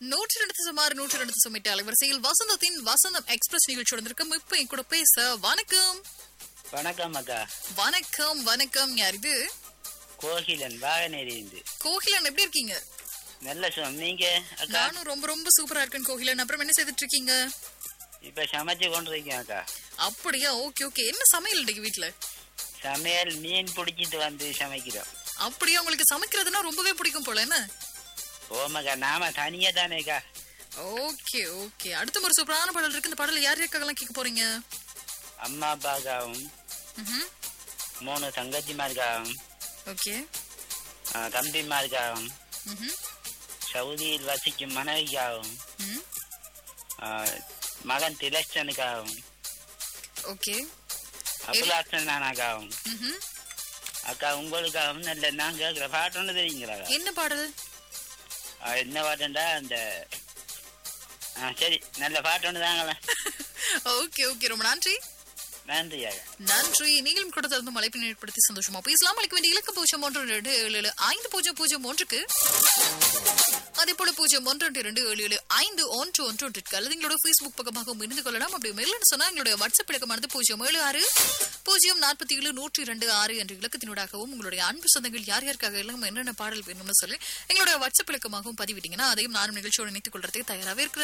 நூற்றி ரெண்டு சுமார் நூற்றி ரெண்டு சுமிட்ட அலைவரிசையில் வசந்தத்தின் வசந்தம் எக்ஸ்பிரஸ் நிகழ்ச்சி நடந்திருக்கும் இப்ப என் கூட பேச வணக்கம் வணக்கம் அக்கா வணக்கம் வணக்கம் யார் இது கோகிலன் வாகனேரிந்து கோகிலன் எப்படி இருக்கீங்க நல்ல சுகம் நீங்க அக்கா நானும் ரொம்ப ரொம்ப சூப்பரா இருக்கேன் கோகிலன் அப்புறம் என்ன செய்துட்டு இருக்கீங்க இப்ப சமைச்சு கொண்டு இருக்கேன் அக்கா அப்படியா ஓகே ஓகே என்ன சமையல் இன்னைக்கு வீட்ல சமையல் மீன் பிடிச்சிட்டு வந்து சமைக்கிறோம் அப்படியா உங்களுக்கு சமைக்கிறதுனா ரொம்பவே பிடிக்கும் போல என்ன ஓமக்கா நாம தனியா தானேக்கா ஓகே ஓகே அடுத்த ஒரு சூப்பரான பாடல் இருக்கு இந்த பாடல் யார் யாருக்காகலாம் கேட்க போறீங்க அம்மா அப்பாக்காகவும் ம்ஹும். மூணு தங்கச்சிமாருக்காகவும் ஓகே ஆ, தம்பிமாருக்காகவும் ம்ஹும். சவுதியில் வசிக்கும் மனைவிக்காகவும் ம். ஆ, மகன் திலட்சனுக்காகவும் ஓகே அபுலாசன் நானாக்காகவும் ம்ஹும். அக்கா உங்களுக்காகவும் நல்ல நான் கேட்கிற பாட்டு ஒன்று தெரியுங்களா என்ன பாடல் ஆ, என்ன பாட்டுண்டா அந்த ஆ சரி நல்ல பாட்டு ஒன்று தாங்களேன் ஓகே ஓகே ரொம்ப நன்றி நன்றி ஐயா நன்றி நீங்களும் கூட தொடர்ந்து மலைப்பினை ஏற்படுத்தி சந்தோஷமா பேசலாம் அளிக்க வேண்டிய இலக்கம் பூஜ்ஜியம் ஒன்று ரெண்டு ஏழு ஏழு ஐந்து பூஜ்ஜியம் பூஜ்ஜியம் ஒன்றுக்கு அதே போல பூஜ்ஜியம் ஒன்று ரெண்டு இரண்டு ஏழு ஏழு ஐந்து ஒன்று ஒன்று ஒன்றிற்கு அல்லது எங்களோட ஃபேஸ்புக் பக்கமாக இணைந்து கொள்ளலாம் அப்படி மெயில்னு சொன்னா எங்களுடைய வாட்ஸ்அப் இலக்கமானது பூஜ்ஜியம் ஏழு ஆறு பூஜ்ஜியம் நாற்பத்தி ஏழு நூற்றி இரண்டு ஆறு என்ற இலக்கத்தினூடாகவும் உங்களுடைய அன்பு சொந்தங்கள் யார் யாருக்காக எல்லாம் என்னென்ன பாடல் வேணும்னு சொல்லி எங்களுடைய வாட்ஸ்அப் இலக்கமாகவும் பதிவிட்டீங்கன்னா அதையும் நானும் நிகழ்ச்சியோடு இணைத்துக் கொள்றதுக்கு தயாராகவே இருக்கிறேன்